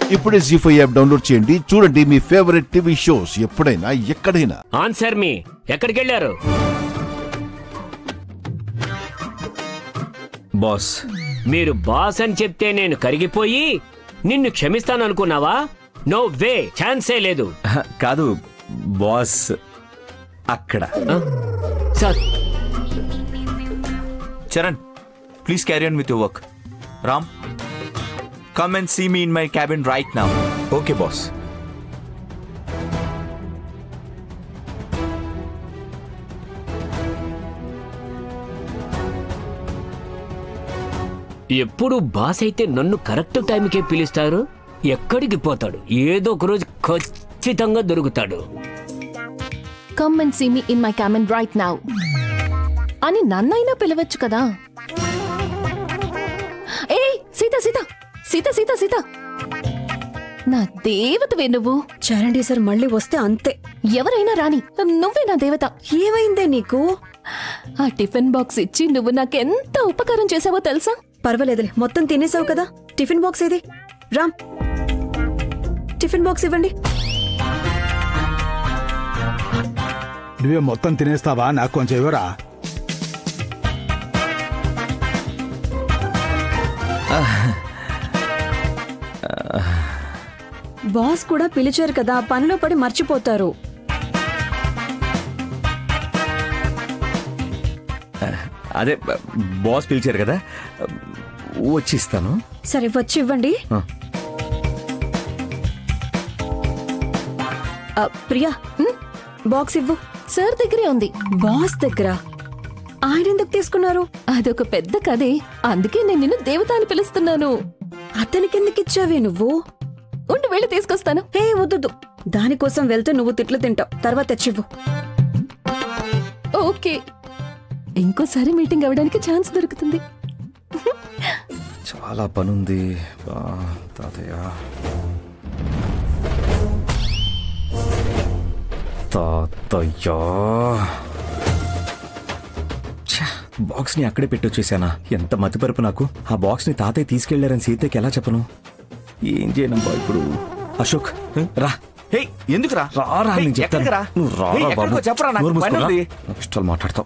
ఇప్పుడే G five app download చేయండి చూడండి మీ ఫేవరెట్ టీవీ షోస్ ఎప్పుడైనా ఎక్కడైనా ఆన్సర్ మీ ఎక్కడికి వెళ్ళారు బాస్ మీరు బాస్ అని చెప్తే నేను కరిగిపోయి నిన్ను క్షమిస్తాననుకున్నావా నో వే ఛాన్సే లేదు అహ, కాదు బాస్ అక్కడ sir Charan please carry on with your work Ram come and see me in my cabin right now okay boss ఎప్పుడు బాస్ అయితే నన్ను కరెక్ట్ టైంకే పిలుస్తారు ఎక్కడికి పోతాడు ఏదో ఒక రోజు ఖచ్చితంగా దొరుకుతాడు come and see me in my cabin right now అని నన్నైనా పిలవచ్చు కదా ఏ సీత సీత సీత సీత సీత నా దేవతవే నువ్వు చరండి సార్ మళ్ళీ వస్తే అంతే ఎవరైనా రాని నువ్వే నా దేవత ఏమైందే నీకు ఆ టిఫిన్ బాక్స్ ఇచ్చి నువ్వు నాకెంత ఉపకారం చేసావో తెలుసా పర్వాలేదులే మొత్తం తినేసావు కదా టిఫిన్ బాక్స్ ఏది రామ్ టిఫిన్ బాక్స్ ఇవ్వండి నువ్వే మొత్తం తినేస్తావా నాకు కొంచెం ఇవ్వరా బాస్ కూడా పిలిచారు కదా పనిలో పడి మర్చిపోతారు అదే బాస్ పిలిచారు కదా వచ్చి ఇస్తాను సరే వచ్చి ఇవ్వండి ఆ. ఆ, ప్రియా ఉమ్, బాక్స్ ఇవ్వు సార్ దగ్గరే ఉంది బాస్ దగ్గర ఆయన ఎందుకు తీసుకున్నారు అదొక పెద్ద కథే అందుకే నేను నిన్ను దేవత అని పిలుస్తున్నాను అతనికి ఎందుకు ఇచ్చావే నువ్వు ఉండి వెళ్ళి తీసుకొస్తాను హే వద్దు దానికోసం వెళ్తే నువ్వు తిట్లు తింటావు తర్వాత తెచ్చివ్వు ఓకే ఇంకోసారి మీటింగ్ అవ్వడానికి ఛాన్స్ దొరుకుతుంది చాలా పనుంది బా, తాతయ్య తాతయ్య ఛా, బాక్స్ని అక్కడే పెట్టొచ్చేసానా ఎంత మతిపరుపు నాకు ఆ బాక్స్ని తాతయ్య తీసుకెళ్లారని సీతకి ఎలా చెప్పను ఏం చేయనబ్బా ఇప్పుడు అశోక్ రా హే ఎందుకు రా రా రా హే, నేను చెప్తాను ఎక్కడికి రా? నువ్వు రా హే, రా ఎక్కడికో బాబు చెప్పరా నాకు నోరు పని మూసుకో, రా. ఉంది. నా ఇష్టాలు మాట్లాడతావు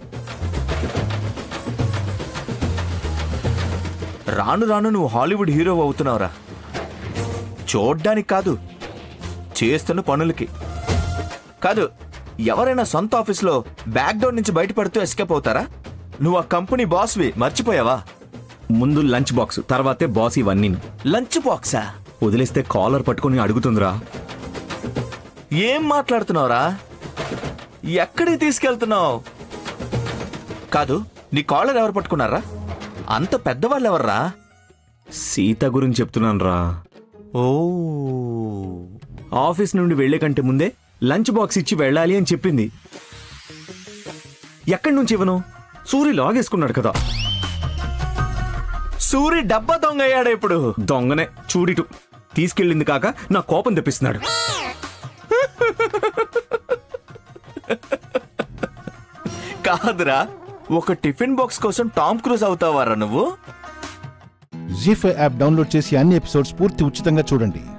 రాను రాను నువ్వు హాలీవుడ్ హీరో అవుతున్నావురా చూడ్డానికి కాదు చేస్తున్న పనులకి కాదు ఎవరైనా సొంత ఆఫీస్లో బ్యాక్ డోర్ నుంచి బయటపడుతూ ఎస్కేప్ అవుతారా నువ్వు ఆ కంపెనీ బాస్వి మర్చిపోయావా ముందు లంచ్ బాక్స్ తర్వాతే బాస్ ఇవన్నీ లంచ్ బాక్సా వదిలేస్తే కాలర్ పట్టుకొని అడుగుతుందిరా ఏం మాట్లాడుతున్నావురా ఎక్కడికి తీసుకెళ్తున్నావు కాదు నీ కాలర్ ఎవరు పట్టుకున్నారా అంత పెద్దవాళ్ళు ఎవర్రా సీత గురించి చెప్తున్నాను రా ఓ ఆఫీస్ నుండి వెళ్లే కంటే ముందే లంచ్ బాక్స్ ఇచ్చి వెళ్ళాలి అని చెప్పింది ఎక్కడి నుంచి ఇవ్వను సూరి లాగేసుకున్నాడు కదా సూరి డబ్బా దొంగ అయ్యాడు ఇప్పుడు దొంగనే చూడిటు తీసుకెళ్ళింది కాక నా కోపం తెప్పిస్తున్నాడు కాదురా ఒక టిఫిన్ బాక్స్ కోసం టామ్ క్రూజ్ అవుతావారా నువ్వు జీ ఫైవ్ యాప్ డౌన్లోడ్ చేసి అన్ని ఎపిసోడ్స్ పూర్తి ఉచితంగా చూడండి